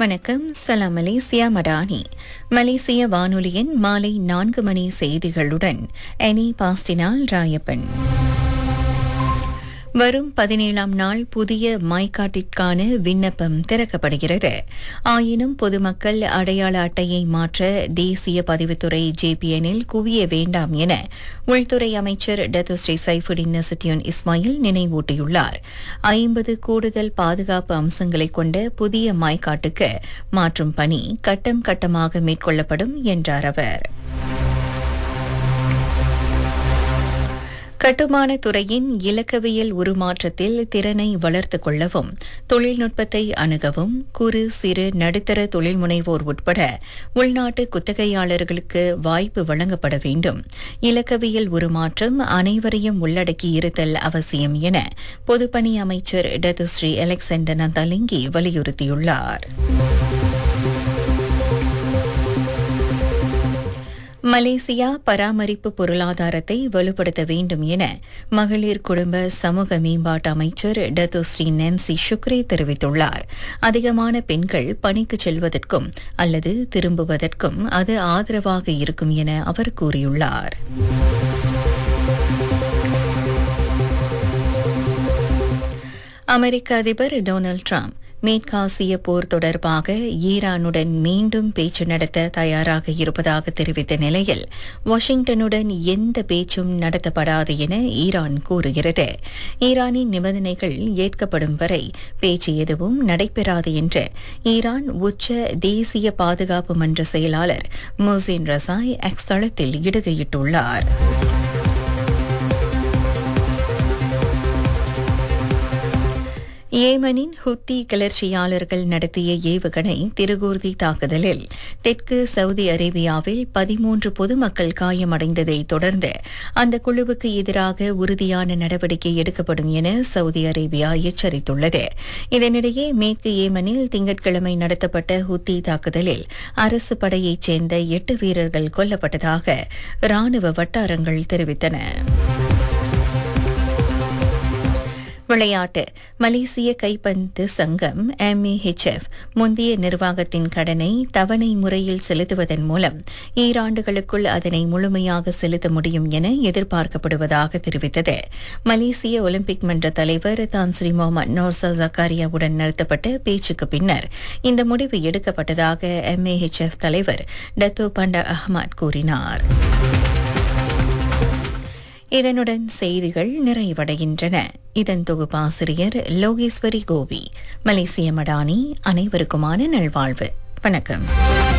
வணக்கம் சலாம் மலேசியா மடானி மலேசிய வானொலியின் மாலை நான்கு மணி செய்திகளுடன் எனி பாஸ்டினால் ராயப்பன் வரும் பதினேழாம் நாள் புதிய மைகாட்டிற்கான விண்ணப்பம் திறக்கப்படுகிறது ஆயினும் பொதுமக்கள் அடையாள அட்டையை மாற்ற தேசிய பதிவுத்துறை ஜேபிஎனில் குவிய வேண்டாம் என உள்துறை அமைச்சர் Datuk Seri Saifuddin Nasution Ismail நினைவூட்டியுள்ளார் ஐம்பது கூடுதல் பாதுகாப்பு அம்சங்களை கொண்ட புதிய மைகாட்டுக்கு மாற்றும் பணி கட்டம் கட்டமாக மேற்கொள்ளப்படும் என்றார் அவர் கட்டுமான துறையின் இலக்கவியல் உருமாற்றத்தில் திறனை வளர்த்துக் கொள்ளவும் தொழில்நுட்பத்தை அணுகவும் குறு சிறு நடுத்தர தொழில் முனைவோர் உட்பட உள்நாட்டு குத்தகையாளர்களுக்கு வாய்ப்பு வழங்கப்பட வேண்டும் இலக்கவியல் உருமாற்றம் அனைவரையும் உள்ளடக்கி இருத்தல் அவசியம் என பொதுப்பணி அமைச்சர் டத்துஸ்ரீ அலெக்சாண்டர் நந்தாலிங்கி வலியுறுத்தியுள்ளார் மலேசியா பராமரிப்பு பொருளாதாரத்தை வலுப்படுத்த வேண்டும் என மகளிர் குடும்ப சமூக மேம்பாட்டு அமைச்சர் டத்து ஸ்ரீ நான்சி சுக்ரே தெரிவித்துள்ளார் அதிகமான பெண்கள் பணிக்கு செல்வதற்கும் அல்லது திரும்புவதற்கும் அது ஆதரவாக இருக்கும் என அவர் கூறியுள்ளார் அமெரிக்க அதிபர் டொனால்டு டிரம்ப் மேற்காசிய போர் தொடர்பாக ஈரானுடன் மீண்டும் பேச்சு நடத்த தயாராக இருப்பதாக தெரிவித்த நிலையில் வாஷிங்டனுடன் எந்த பேச்சும் நடத்தப்படாது என ஈரான் கூறுகிறது ஈரானின் நிபந்தனைகள் ஏற்கப்படும் வரை பேச்சு எதுவும் நடைபெறாது என்று ஈரான் உச்ச தேசிய பாதுகாப்பு மன்ற செயலாளர் மொசின் ரசாய் எக்ஸ் தளத்தில் இடுகையிட்டுள்ளார் ஏமனின் ஹுத்தி கிளர்ச்சியாளர்கள் நடத்திய ஏவுகணை திருகூர்தி தாக்குதலில் தெற்கு சவுதி அரேபியாவில் பதிமூன்று பொதுமக்கள் காயமடைந்ததை தொடர்ந்து அந்த குழுவுக்கு எதிராக உறுதியான நடவடிக்கை எடுக்கப்படும் என சவுதி அரேபியா எச்சரித்துள்ளது இதனிடையே மேற்கு ஏமனில் திங்கட்கிழமை நடத்தப்பட்ட ஹுத்தி தாக்குதலில் அரசு படையைச் சேர்ந்த எட்டு வீரர்கள் கொல்லப்பட்டதாக ராணுவ வட்டாரங்கள் தெரிவித்தன விளையாட்டு மலேசிய கைப்பந்து சங்கம் எம்ஏஹெச்எஃப் முந்தைய நிர்வாகத்தின் கடனை தவணை முறையில் செலுத்துவதன் மூலம் ஈராண்டுகளுக்குள் அதனை முழுமையாக செலுத்த முடியும் என எதிர்பார்க்கப்படுவதாக தெரிவித்தது மலேசிய ஒலிம்பிக் மன்ற தலைவர் தான்ஸ்ரீ முகமது நோர்சா ஜக்காரியாவுடன் நடத்தப்பட்ட பேச்சுக்கு பின்னர் இந்த முடிவு எடுக்கப்பட்டதாக எம்ஏஹெச்எஃப் தலைவர் டத்தோ பண்டா அஹ்மத் கூறினார் இதனுடன் செய்திகள் நிறைவடைகின்றன இதன் தொகுப்பாசிரியர் லோகேஸ்வரி கோவி மலேசிய மடானி அனைவருக்குமான நல்வாழ்வு வணக்கம்